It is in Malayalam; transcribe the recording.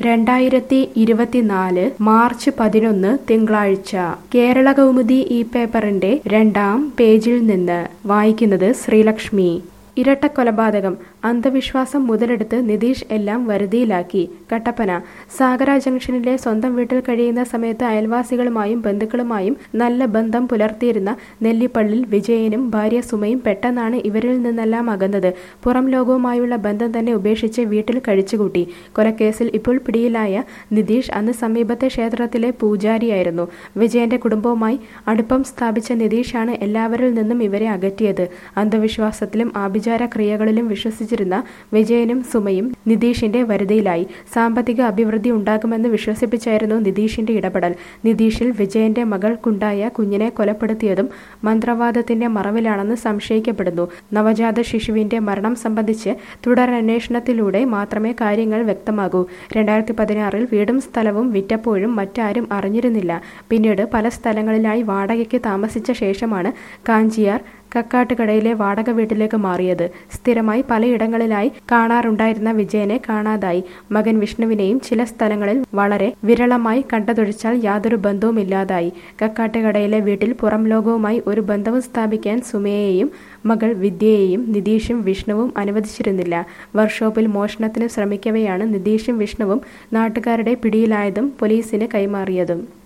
രണ്ടായിരത്തി ഇരുപത്തിനാല് മാർച്ച് പതിനൊന്ന് തിങ്കളാഴ്ച കേരള കൗമുദി ഈ പേപ്പറിന്റെ രണ്ടാം പേജിൽ നിന്ന് വായിക്കുന്നത് ശ്രീലക്ഷ്മി ഇരട്ട കൊലപാതകം അന്ധവിശ്വാസം മുതലെടുത്ത് നിതീഷ് എല്ലാം വരുതിയിലാക്കി കട്ടപ്പന സാഗര ജംഗ്ഷനിലെ സ്വന്തം വീട്ടിൽ കഴിയുന്ന സമയത്ത് അയൽവാസികളുമായും ബന്ധുക്കളുമായും നല്ല ബന്ധം പുലർത്തിയിരുന്ന നെല്ലിപ്പള്ളിൽ വിജയനും ഭാര്യ സുമയും പെട്ടെന്നാണ് ഇവരിൽ നിന്നെല്ലാം അകന്നത് പുറം ലോകവുമായുള്ള ബന്ധം തന്നെ ഉപേക്ഷിച്ച് വീട്ടിൽ കഴിച്ചുകൂട്ടി കൊലക്കേസിൽ ഇപ്പോൾ പിടിയിലായ നിതീഷ് അന്ന് സമീപത്തെ ക്ഷേത്രത്തിലെ പൂജാരിയായിരുന്നു വിജയന്റെ കുടുംബവുമായി അടുപ്പം സ്ഥാപിച്ച നിതീഷാണ് എല്ലാവരിൽ നിന്നും ഇവരെ അകറ്റിയത് അന്ധവിശ്വാസത്തിലും ആഭിചാര ക്രിയകളിലും വിശ്വസിച്ചിരുന്ന വിജയനും സുമയും നിതീഷിന്റെ വരുതിയിലായി സാമ്പത്തിക അഭിവൃദ്ധി ഉണ്ടാകുമെന്ന് വിശ്വസിപ്പിച്ചായിരുന്നു നിതീഷിന്റെ ഇടപെടൽ നിതീഷിൽ വിജയന്റെ മകൾക്കുണ്ടായ കുഞ്ഞിനെ കൊലപ്പെടുത്തിയതും മന്ത്രവാദത്തിന്റെ മറവിലാണെന്ന് സംശയിക്കപ്പെടുന്നു നവജാത ശിശുവിന്റെ മരണം സംബന്ധിച്ച് തുടരന്വേഷണത്തിലൂടെ മാത്രമേ കാര്യങ്ങൾ വ്യക്തമാകൂ രണ്ടായിരത്തി പതിനാറിൽ വീടും സ്ഥലവും വിറ്റപ്പോഴും മറ്റാരും അറിഞ്ഞിരുന്നില്ല പിന്നീട് പല സ്ഥലങ്ങളിലായി വാടകയ്ക്ക് താമസിച്ച ശേഷമാണ് കാഞ്ചിയാർ കക്കാട്ടുകടയിലെ വാടക വീട്ടിലേക്ക് മാറിയത് സ്ഥിരമായി പലയിടങ്ങളിലായി കാണാറുണ്ടായിരുന്ന വിജയനെ കാണാതായി മകൻ വിഷ്ണുവിനെയും ചില സ്ഥലങ്ങളിൽ വളരെ വിരളമായി കണ്ടതൊഴിച്ചാൽ യാതൊരു ബന്ധവും ഇല്ലാതായി കക്കാട്ടുകടയിലെ വീട്ടിൽ പുറം ലോകവുമായി ഒരു ബന്ധവും സ്ഥാപിക്കാൻ സുമയെയും മകൾ വിദ്യയെയും നിതീഷും വിഷ്ണുവും അനുവദിച്ചിരുന്നില്ല വർക്ക്ഷോപ്പിൽ മോഷണത്തിന് ശ്രമിക്കവെയാണ് നിതീഷും വിഷ്ണുവും നാട്ടുകാരുടെ പിടിയിലായതും പോലീസിന് കൈമാറിയതും